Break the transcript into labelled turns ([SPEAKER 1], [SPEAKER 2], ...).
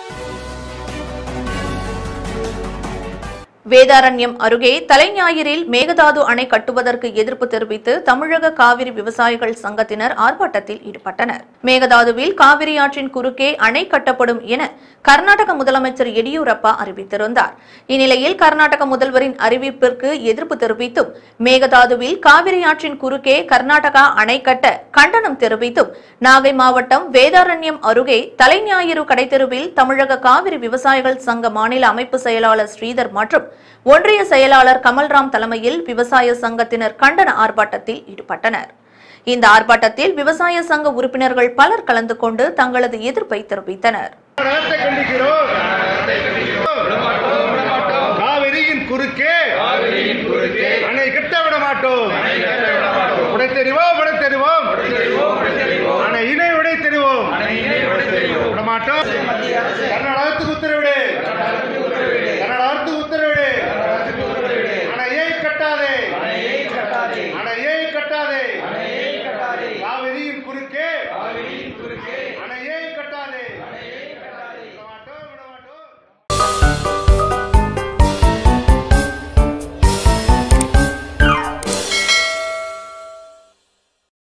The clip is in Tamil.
[SPEAKER 1] வேதாரண்யம் அருகே தலைஞாயிறில் மேகதாது அணை கட்டுவதற்கு எதிர்ப்பு தெரிவித்து தமிழக காவிரி விவசாயிகள் சங்கத்தினர் ஆர்ப்பாட்டத்தில் ஈடுபட்டனர் மேகதாதுவில் காவிரி ஆற்றின் குறுக்கே அணை கட்டப்படும் என கர்நாடக முதலமைச்சர் எடியூரப்பா அறிவித்திருந்தார் இந்நிலையில் கர்நாடக முதல்வரின் அறிவிப்பிற்கு எதிர்ப்பு தெரிவித்தும் மேகதாதுவில் காவிரி ஆற்றின் குறுக்கே கர்நாடகா அணை கட்ட கண்டனம் தெரிவித்தும் நாகை மாவட்டம் வேதாரண்யம் அருகே தலைஞாயிறு கடைத்தெருவில் தமிழக காவிரி விவசாயிகள் சங்க மாநில அமைப்பு செயலாளர் ஸ்ரீதர் மற்றும் ஒன்றிய செயலாளர் கமல்ராம் தலைமையில் விவசாய சங்கத்தினர் கண்டன ஆர்ப்பாட்டத்தில் ஈடுபட்டனர் இந்த ஆர்ப்பாட்டத்தில் விவசாய சங்க உறுப்பினர்கள் பலர் கலந்து கொண்டு தங்களது எதிர்ப்பை தெரிவித்தனர்
[SPEAKER 2] நகரத்தை கண்டிக்கிறோம் காவிரியின் குறுக்கே அணை கட்ட விட மாட்டோம் உடை தெரிவோம் உடை தெரிவோம் அணையினை உடை தெரிவோம் விட மாட்டோம் கர்நாடகத்துக்கு உத்தரவிடு கர்நாடகத்துக்கு உத்தரவிடு